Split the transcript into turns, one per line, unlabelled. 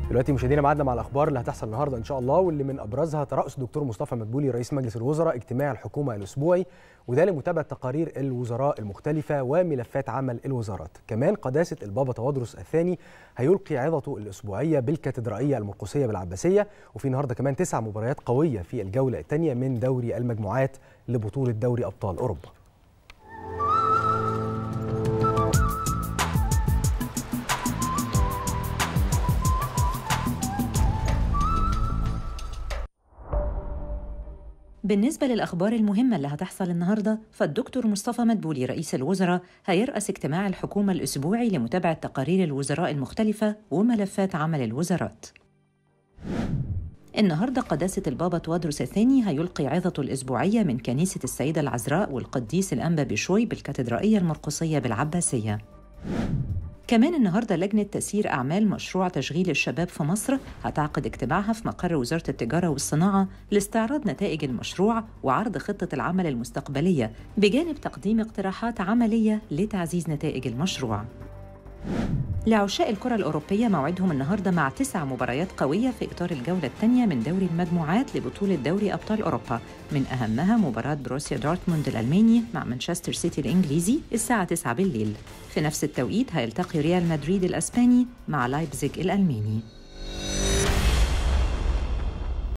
دلوقتي مشاهدينا معادنا مع الاخبار اللي هتحصل النهارده ان شاء الله واللي من ابرزها ترأس الدكتور مصطفى مدبولي رئيس مجلس الوزراء اجتماع الحكومه الاسبوعي وده لمتابعه تقارير الوزراء المختلفه وملفات عمل الوزارات كمان قداسه البابا توادرس الثاني هيلقي عظته الاسبوعيه بالكاتدرائيه المرقسيه بالعباسيه وفي النهارده كمان تسع مباريات قويه في الجوله الثانيه من دوري المجموعات لبطوله دوري ابطال اوروبا
بالنسبة للأخبار المهمة اللي هتحصل النهاردة فالدكتور مصطفى مدبولي رئيس الوزراء هيرأس اجتماع الحكومة الأسبوعي لمتابعة تقارير الوزراء المختلفة وملفات عمل الوزارات النهارده قداسة البابا توادرس الثاني هيلقي عظته الأسبوعية من كنيسة السيدة العذراء والقديس الأنبا بشوي بالكاتدرائية المرقسية بالعباسية كمان النهارده لجنة تسيير أعمال مشروع تشغيل الشباب في مصر هتعقد اجتماعها في مقر وزارة التجارة والصناعة لاستعراض نتائج المشروع وعرض خطة العمل المستقبلية بجانب تقديم اقتراحات عملية لتعزيز نتائج المشروع. لعشاء الكرة الأوروبية موعدهم النهاردة مع تسع مباريات قوية في إطار الجولة الثانية من دوري المجموعات لبطولة دوري أبطال أوروبا من أهمها مباراة بروسيا دورتموند الألماني مع مانشستر سيتي الإنجليزي الساعة 9 بالليل في نفس التوقيت هيلتقي ريال مدريد الأسباني مع لايبزيج الألماني